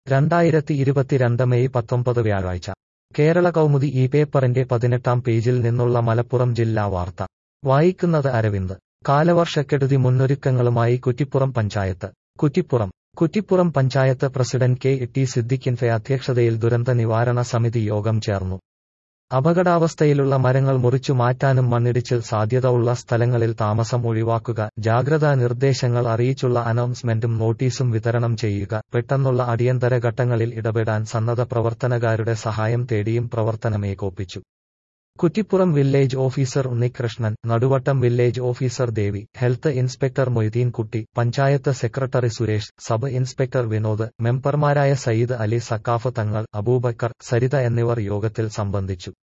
രണ്ടായിരത്തി ഇരുപത്തിരണ്ട് മെയ് പത്തൊമ്പത് വ്യാഴാഴ്ച കേരള കൗമുദി ഈ പേപ്പറിന്റെ പതിനെട്ടാം പേജിൽ നിന്നുള്ള മലപ്പുറം ജില്ലാ വാർത്ത വായിക്കുന്നത് അരവിന്ദ് കാലവർഷക്കെടുതി മുന്നൊരുക്കങ്ങളുമായി Kuttippuram panchayat Kuttippuram Kuttippuram panchayat president K T സിദ്ദിഖിന്റെ അധ്യക്ഷതയിൽ ദുരന്ത നിവാരണ സമിതി യോഗം ചേർന്നു അപകടാവസ്ഥയിലുള്ള മരങ്ങൾ മുറിച്ചു മാറ്റാനും മണ്ണിടിച്ചിൽ സാധ്യത ഉള്ള സ്ഥലങ്ങളിൽ താമസം ഒഴിവാക്കുക ജാഗ്രതാ നിർദ്ദേശങ്ങൾ അറിയിച്ചുള്ള അനൗൺസ്മെന്റും നോട്ടീസും വിതരണം ചെയ്യുക പെട്ടെന്നുള്ള അടിയന്തര ഘട്ടങ്ങളിൽ ഇടപെടാൻ സന്നദ്ധ പ്രവർത്തനകാരുടെ സഹായം തേടിയും പ്രവർത്തനമേകോപ്പിച്ചു Kuttippuram village officer Unnikrishnan Naduvattam village officer Devi health inspector Moideen Kutty panchayat secretary Suresh sub inspector Vinod മെമ്പർമാരായ സയ്യിദ് അലി സക്കാഫ് തങ്ങൾ അബൂബക്കർ സരിത എന്നിവർ യോഗത്തിൽ സംബന്ധിച്ചു